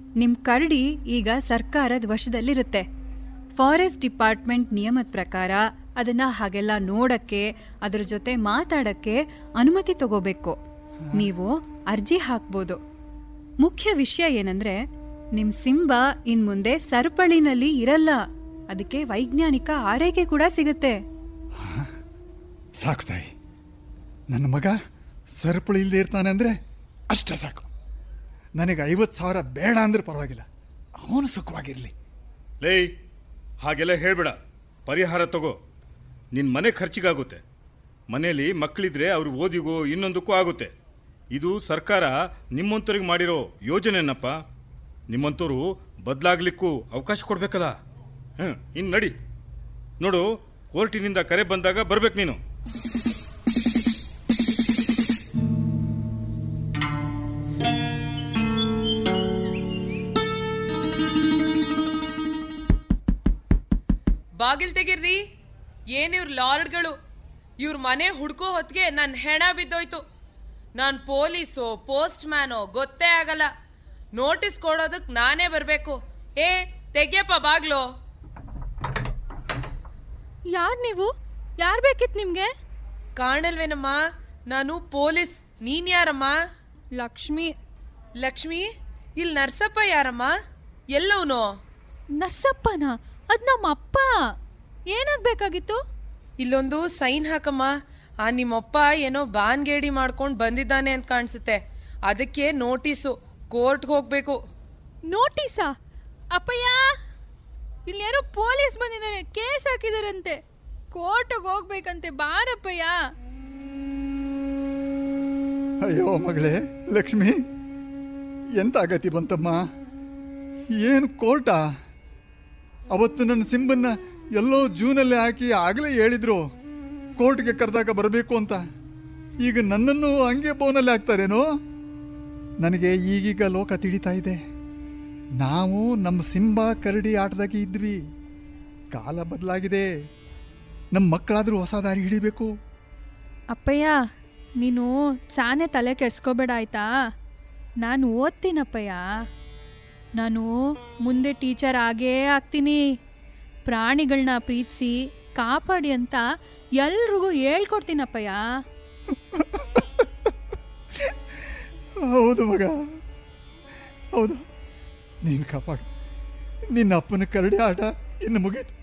ನಿಮ್ ಕರಡಿ ಈಗ ಸರ್ಕಾರದ ವಶದಲ್ಲಿರುತ್ತೆ ಫಾರೆಸ್ಟ್ ಡಿಪಾರ್ಟ್ಮೆಂಟ್ ನಿಯಮದ ಪ್ರಕಾರ ಅದನ್ನ ಹಾಗೆಲ್ಲ ನೋಡಕ್ಕೆ ಅದ್ರ ಜೊತೆ ಮಾತಾಡಕ್ಕೆ ಅನುಮತಿ ತಗೋಬೇಕು ನೀವು ಅರ್ಜಿ ಹಾಕ್ಬೋದು ಮುಖ್ಯ ವಿಷಯ ಏನಂದ್ರೆ ನಿಮ್ ಸಿಂಬ ಇನ್ ಮುಂದೆ ಸರಪಳಿನಲ್ಲಿ ಇರಲ್ಲ ಅದಕ್ಕೆ ವೈಜ್ಞಾನಿಕ ಆರೈಕೆ ಕೂಡ ಸಿಗುತ್ತೆ ಸಾಕು ತಾಯಿ ನನ್ನ ಮಗ ಸರಪಳಿ ಇಲ್ಲದೆ ಇರ್ತಾನೆ ಅಂದರೆ ಅಷ್ಟೇ ಸಾಕು ನನಗೆ ಐವತ್ತು ಸಾವಿರ ಬೇಡ ಅಂದ್ರೆ ಪರವಾಗಿಲ್ಲ ಅವನು ಸುಖವಾಗಿರಲಿ ಲೇ ಹಾಗೆಲ್ಲ ಹೇಳ್ಬೇಡ ಪರಿಹಾರ ತಗೋ ನಿನ್ನ ಮನೆ ಖರ್ಚಿಗಾಗುತ್ತೆ ಮನೇಲಿ ಮಕ್ಕಳಿದ್ರೆ ಅವ್ರ ಓದಿಗೂ ಇನ್ನೊಂದಕ್ಕೂ ಆಗುತ್ತೆ ಇದು ಸರ್ಕಾರ ನಿಮ್ಮಂಥವ್ರಿಗೆ ಮಾಡಿರೋ ಯೋಜನೆನಪ್ಪ ನಿಮ್ಮಂಥವ್ರು ಬದಲಾಗ್ಲಿಕ್ಕೂ ಅವಕಾಶ ಕೊಡ್ಬೇಕಲ್ಲ ಹಾಂ ಇನ್ನು ನಡಿ ನೋಡು ಕೋರ್ಟಿನಿಂದ ಕರೆ ಬಂದಾಗ ಬರ್ಬೇಕು ನೀನು ಬಾಗಿಲ್ ತೆಗೀರ್ರಿ ಏನ್ ಇವ್ರ ಲಾರ್ಡ್ಗಳು ಇವ್ರ ಮನೆ ಹುಡ್ಕೋ ಹೊತ್ತಿಗೆ ನನ್ನ ಹೆಣ ಬಿದ್ದೋಯ್ತು ನಾನು ಪೊಲೀಸೋ ಪೋಸ್ಟ್ ಮ್ಯಾನೋ ಗೊತ್ತೇ ಆಗಲ್ಲ ನೋಟಿಸ್ ಕೊಡೋದಕ್ಕೆ ನಾನೇ ಬರಬೇಕು ಏ ತೆಗ್ಯಪ್ಪ ಬಾಗ್ಲು ಯಾರ್ ನೀವು ಯಾರ್ ಬೇಕಿತ್ತು ನಿಮ್ಗೆ ಕಾಣಲ್ವೇನಮ್ಮ ನಾನು ಪೊಲೀಸ್ ನೀನ್ ಯಾರಮ್ಮ ಲಕ್ಷ್ಮಿ ಲಕ್ಷ್ಮಿ ಇಲ್ಲಿ ನರ್ಸಪ್ಪ ಯಾರಮ್ಮ ಎಲ್ಲವನು ನರ್ಸಪ್ಪನ ಅದ್ ನಮ್ಮ ಅಪ್ಪ ಏನಾಗ್ಬೇಕಾಗಿತ್ತು ಇಲ್ಲೊಂದು ಸೈನ್ ಹಾಕಮ್ಮ ಆ ನಿಮ್ಮಪ್ಪ ಏನೋ ಬಾನ್ಗೇಡಿ ಮಾಡ್ಕೊಂಡು ಬಂದಿದ್ದಾನೆ ಅಂತ ಕಾಣಿಸುತ್ತೆ ಅದಕ್ಕೆ ನೋಟಿಸು ಕೋರ್ಟ್ಗೆ ಹೋಗ್ಬೇಕು ನೋಟಿಸಾ ಅಪ್ಪಯ್ಯ ಇಲ್ಲಿ ಯಾರೋ ಪೊಲೀಸ್ ಬಂದಿದ್ದಾರೆ ಕೇಸ್ ಹಾಕಿದಾರಂತೆ ಕೋರ್ಟಿಗೆ ಹೋಗ್ಬೇಕಂತೆ ಬಾರಪ್ಪಯ್ಯ ಅಯ್ಯೋ ಮಗಳೇ ಲಕ್ಷ್ಮಿ ಎಂತ ಗತಿ ಬಂತಮ್ಮ ಏನು ಕೋರ್ಟಾ ಅವತ್ತು ನನ್ನ ಸಿಂಬನ್ನ ಎಲ್ಲೋ ಜೂನಲ್ಲಿ ಹಾಕಿ ಆಗಲೇ ಹೇಳಿದ್ರು ಕೋರ್ಟ್ಗೆ ಕರೆದಾಗ ಬರಬೇಕು ಅಂತ ಈಗ ನನ್ನನ್ನು ಹಂಗೆ ಬೋನಲ್ಲಿ ಹಾಕ್ತಾರೇನೋ ನನಗೆ ಈಗೀಗ ಲೋಕ ತಿಳಿತಾ ಇದೆ ನಾವು ನಮ್ಮ ಸಿಂಬ ಕರಡಿ ಆಟದಾಗೆ ಇದ್ವಿ ಕಾಲ ಬದಲಾಗಿದೆ ನಮ್ಮ ಮಕ್ಕಳಾದರೂ ಹೊಸ ದಾರಿ ಹಿಡಿಬೇಕು ಅಪ್ಪಯ್ಯ ನೀನು ಚಾನೆ ತಲೆ ಕೆಡ್ಸ್ಕೋಬೇಡ ಆಯ್ತಾ ನಾನು ಓದ್ತೀನಪ್ಪಯ್ಯ ನಾನು ಮುಂದೆ ಟೀಚರ್ ಆಗೇ ಆಗ್ತೀನಿ ಪ್ರಾಣಿಗಳನ್ನ ಪ್ರೀತಿಸಿ ಕಾಪಾಡಿ ಅಂತ ಎಲ್ರಿಗೂ ಹೇಳ್ಕೊಡ್ತೀನಪ್ಪಯ್ಯ ಹೌದು ಮಗ ಹೌದು ನೀನು ಕಾಪಾಡು ನಿನ್ನ ಅಪ್ಪನ ಕರಡಿ ಆಟ ಇನ್ನು ಮುಗೀತು